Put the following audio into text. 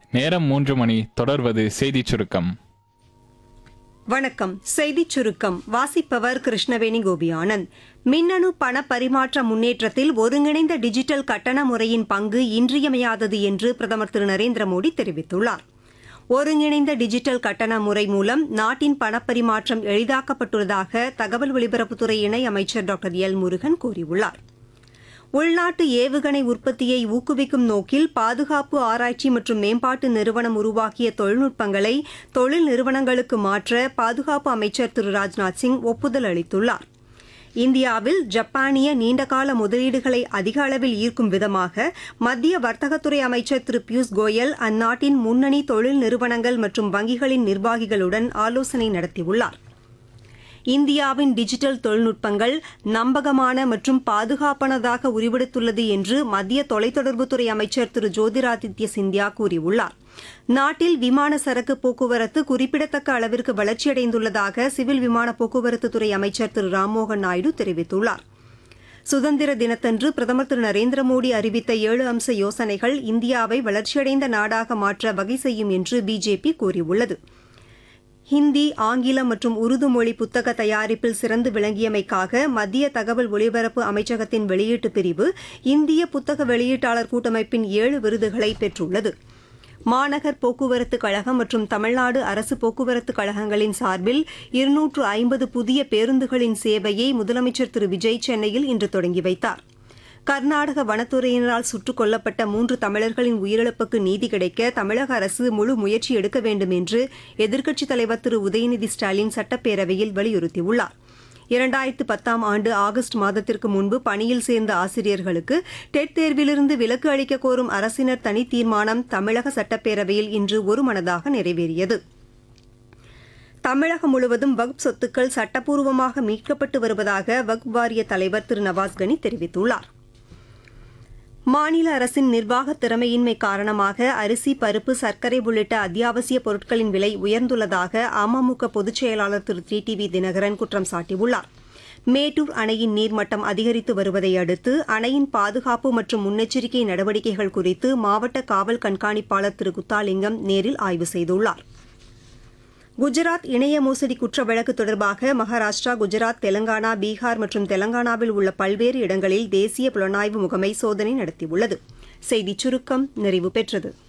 நேரம் மூன்று மணி தொடர்வது செய்திச் சுருக்கம் வணக்கம் செய்திச் சுருக்கம் வாசிப்பவர் கிருஷ்ணவேணி கோபி ஆனந்த் மின்னணு பண பரிமாற்ற முன்னேற்றத்தில் ஒருங்கிணைந்த டிஜிட்டல் கட்டண முறையின் பங்கு இன்றியமையாதது என்று பிரதமர் திரு நரேந்திர மோடி தெரிவித்துள்ளார் ஒருங்கிணைந்த டிஜிட்டல் கட்டண முறை மூலம் நாட்டின் பணப்பரிமாற்றம் எளிதாக்கப்பட்டுள்ளதாக தகவல் ஒலிபரப்புத்துறை இணை அமைச்சர் டாக்டர் எல் முருகன் கூறியுள்ளார் உள்நாட்டு ஏவுகணை உற்பத்தியை ஊக்குவிக்கும் நோக்கில் பாதுகாப்பு ஆராய்ச்சி மற்றும் மேம்பாட்டு நிறுவனம் உருவாக்கிய தொழில்நுட்பங்களை தொழில் நிறுவனங்களுக்கு மாற்ற பாதுகாப்பு அமைச்சர் திரு ராஜ்நாத் சிங் ஒப்புதல் அளித்துள்ளார் இந்தியாவில் ஜப்பானிய நீண்டகால முதலீடுகளை அதிக அளவில் ஈர்க்கும் விதமாக மத்திய வர்த்தகத்துறை அமைச்சர் திரு பியூஷ் கோயல் அந்நாட்டின் முன்னணி தொழில் நிறுவனங்கள் மற்றும் வங்கிகளின் நிர்வாகிகளுடன் ஆலோசனை நடத்தியுள்ளார் இந்தியாவின் டிஜிட்டல் தொழில்நுட்பங்கள் நம்பகமான மற்றும் பாதுகாப்பானதாக உருவெடுத்துள்ளது என்று மத்திய தொலைத்தொடர்புத்துறை அமைச்சர் திரு ஜோதிராதித்ய சிந்தியா கூறியுள்ளார் நாட்டில் விமான சரக்கு போக்குவரத்து குறிப்பிடத்தக்க அளவிற்கு வளர்ச்சியடைந்துள்ளதாக சிவில் விமான போக்குவரத்து துறை அமைச்சர் திரு ராம்மோகன் நாயுடு தெரிவித்துள்ளார் சுதந்திர தினத்தன்று பிரதமர் திரு நரேந்திர மோடி அறிவித்த ஏழு அம்ச யோசனைகள் இந்தியாவை வளர்ச்சியடைந்த நாடாக மாற்ற வகை செய்யும் என்று பிஜேபி கூறியுள்ளது ஹிந்தி ஆங்கிலம் மற்றும் உருது மொழி புத்தக தயாரிப்பில் சிறந்து விளங்கியமைக்காக மத்திய தகவல் ஒலிபரப்பு அமைச்சகத்தின் வெளியீட்டு பிரிவு இந்திய புத்தக வெளியீட்டாளர் கூட்டமைப்பின் ஏழு விருதுகளை பெற்றுள்ளது மாநகர் போக்குவரத்து கழகம் மற்றும் தமிழ்நாடு அரசு போக்குவரத்து கழகங்களின் சார்பில் இருநூற்று ஐம்பது புதிய பேருந்துகளின் சேவையை முதலமைச்சர் திரு விஜய் சென்னையில் இன்று தொடங்கி வைத்தார் கர்நாடக வனத்துறையினரால் சுட்டுக் கொல்லப்பட்ட மூன்று தமிழர்களின் உயிரிழப்புக்கு நீதி கிடைக்க தமிழக அரசு முழு முயற்சி எடுக்க வேண்டும் என்று எதிர்க்கட்சித் தலைவர் திரு உதயநிதி ஸ்டாலின் சட்டப்பேரவையில் வலியுறுத்தியுள்ளார் இரண்டாயிரத்து பத்தாம் ஆண்டு ஆகஸ்ட் மாதத்திற்கு முன்பு பணியில் சேர்ந்த ஆசிரியர்களுக்கு டெட் தேர்விலிருந்து விலக்கு அளிக்க கோரும் அரசினர் தனி தீர்மானம் தமிழக சட்டப்பேரவையில் இன்று ஒருமனதாக நிறைவேறியது தமிழகம் முழுவதும் வக்ப் சொத்துக்கள் சட்டப்பூர்வமாக மீட்கப்பட்டு வருவதாக வக்ப் வாரிய தலைவர் திரு நவாஸ்கனி தெரிவித்துள்ளார் மாநில அரசின் நிர்வாக திறமையின்மை காரணமாக அரிசி பருப்பு சர்க்கரை உள்ளிட்ட அத்தியாவசிய பொருட்களின் விலை உயர்ந்துள்ளதாக அமமுக பொதுச் செயலாளர் Thiru T T V Dhinakaran குற்றம் சாட்டியுள்ளார் மேட்டூர் அணையின் நீர்மட்டம் அதிகரித்து வருவதை அடுத்து அணையின் பாதுகாப்பு மற்றும் முன்னெச்சரிக்கை நடவடிக்கைகள் குறித்து மாவட்ட காவல் கண்காணிப்பாளர் திரு குத்தாலிங்கம் நேரில் ஆய்வு செய்துள்ளாா் குஜராத் இணைய மோசடி குற்ற வழக்கு தொடர்பாக மகாராஷ்டிரா குஜராத் தெலங்கானா பீகார் மற்றும் தெலங்கானாவில் உள்ள பல்வேறு இடங்களில் தேசிய புலனாய்வு முகமை சோதனை நடத்தியுள்ளது செய்திச் சுருக்கம் நிறைவு பெற்றது